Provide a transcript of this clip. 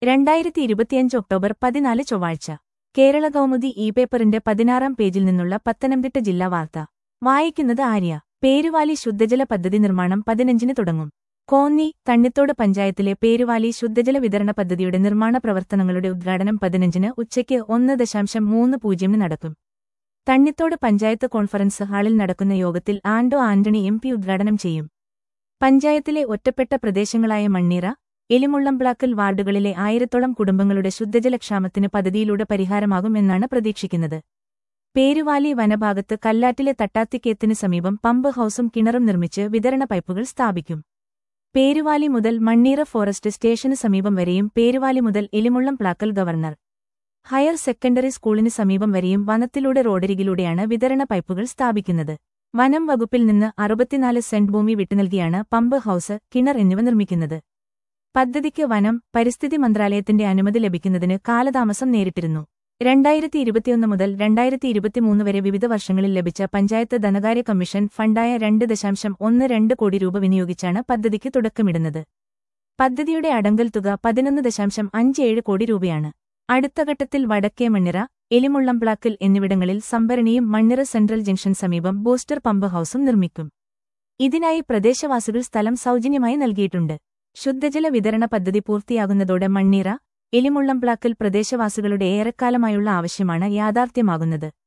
രണ്ടായിരത്തി ഇരുപത്തിയഞ്ച് ഒക്ടോബർ പതിനാല് ചൊവ്വാഴ്ച കേരള കൗമുദി ഇ പേപ്പറിന്റെ പതിനാറാം പേജിൽ നിന്നുള്ള പത്തനംതിട്ട ജില്ലാ വാർത്ത വായിക്കുന്നത് ആര്യ പേരുവാലി ശുദ്ധജല പദ്ധതി നിർമ്മാണം പതിനഞ്ചിന് തുടങ്ങും കോന്നി തണ്ണിത്തോട് പഞ്ചായത്തിലെ പേരുവാലി ശുദ്ധജല വിതരണ പദ്ധതിയുടെ നിർമ്മാണ പ്രവർത്തനങ്ങളുടെ ഉദ്ഘാടനം പതിനഞ്ചിന് ഉച്ചയ്ക്ക് ഒന്ന് ദശാംശം മൂന്ന് പൂജ്യമിന് നടക്കും തണ്ണിത്തോട് പഞ്ചായത്ത് കോൺഫറൻസ് ഹാളിൽ നടക്കുന്ന യോഗത്തിൽ ആൻഡോ ആന്റണി എം പി ഉദ്ഘാടനം ചെയ്യും പഞ്ചായത്തിലെ ഒറ്റപ്പെട്ട പ്രദേശങ്ങളായ മണ്ണീറ എലിമുള്ളംപ്ലാക്കൽ വാർഡുകളിലെ ആയിരത്തോളം കുടുംബങ്ങളുടെ ശുദ്ധജലക്ഷാമത്തിന് പദ്ധതിയിലൂടെ പരിഹാരമാകും എന്നാണ് പ്രതീക്ഷിക്കുന്നത് പേരുവാലി വനഭാഗത്ത് കല്ലാറ്റിലെ തട്ടാത്തിക്കേത്തിന് സമീപം പമ്പ് ഹൌസും കിണറും നിർമ്മിച്ച് വിതരണ പൈപ്പുകൾ സ്ഥാപിക്കും പേരുവാലി മുതൽ മണ്ണീറ ഫോറസ്റ്റ് സ്റ്റേഷന് സമീപം വരെയും പേരുവാലി മുതൽ Elimullam Plakkal governor higher secondary സ്കൂളിന് സമീപം വരെയും വനത്തിലൂടെ റോഡരികിലൂടെയാണ് വിതരണ പൈപ്പുകൾ സ്ഥാപിക്കുന്നത് വനം വകുപ്പിൽ നിന്ന് അറുപത്തിനാല് സെന്റ് ഭൂമി വിട്ടുനൽകിയാണ് പമ്പ് ഹൌസ് കിണർ എന്നിവ നിർമ്മിക്കുന്നത് പദ്ധതിക്ക് വനം പരിസ്ഥിതി മന്ത്രാലയത്തിന്റെ അനുമതി ലഭിക്കുന്നതിന് കാലതാമസം നേരിട്ടിരുന്നു രണ്ടായിരത്തി ഇരുപത്തിയൊന്ന് മുതൽ രണ്ടായിരത്തി ഇരുപത്തിമൂന്ന് വരെ വിവിധ വർഷങ്ങളിൽ ലഭിച്ച പഞ്ചായത്ത് ധനകാര്യ കമ്മീഷൻ ഫണ്ടായ രണ്ട് ദശാംശം ഒന്ന് രണ്ട് കോടി രൂപ വിനിയോഗിച്ചാണ് പദ്ധതിക്ക് തുടക്കമിടുന്നത് പദ്ധതിയുടെ അടങ്കൽ തുക പതിനൊന്ന് ദശാംശം അഞ്ച് ഏഴ് കോടി രൂപയാണ് അടുത്ത ഘട്ടത്തിൽ വടക്കേ മണ്ണിറ എലിമുള്ളംപ്ലാക്കൽ എന്നിവിടങ്ങളിൽ സംഭരണിയും മണ്ണിറ സെൻട്രൽ ജംഗ്ഷൻ സമീപം ബൂസ്റ്റർ പമ്പ് ഹൌസും നിർമ്മിക്കും ഇതിനായി പ്രദേശവാസികൾ സ്ഥലം സൗജന്യമായി നൽകിയിട്ടുണ്ട് ശുദ്ധജല വിതരണ പദ്ധതി പൂർത്തിയാകുന്നതോടെ മണ്ണീറ എലിമുള്ളംപ്ലാക്കൽ പ്രദേശവാസികളുടെ ഏറെക്കാലമായുള്ള ആവശ്യമാണ് യാഥാർത്ഥ്യമാകുന്നത്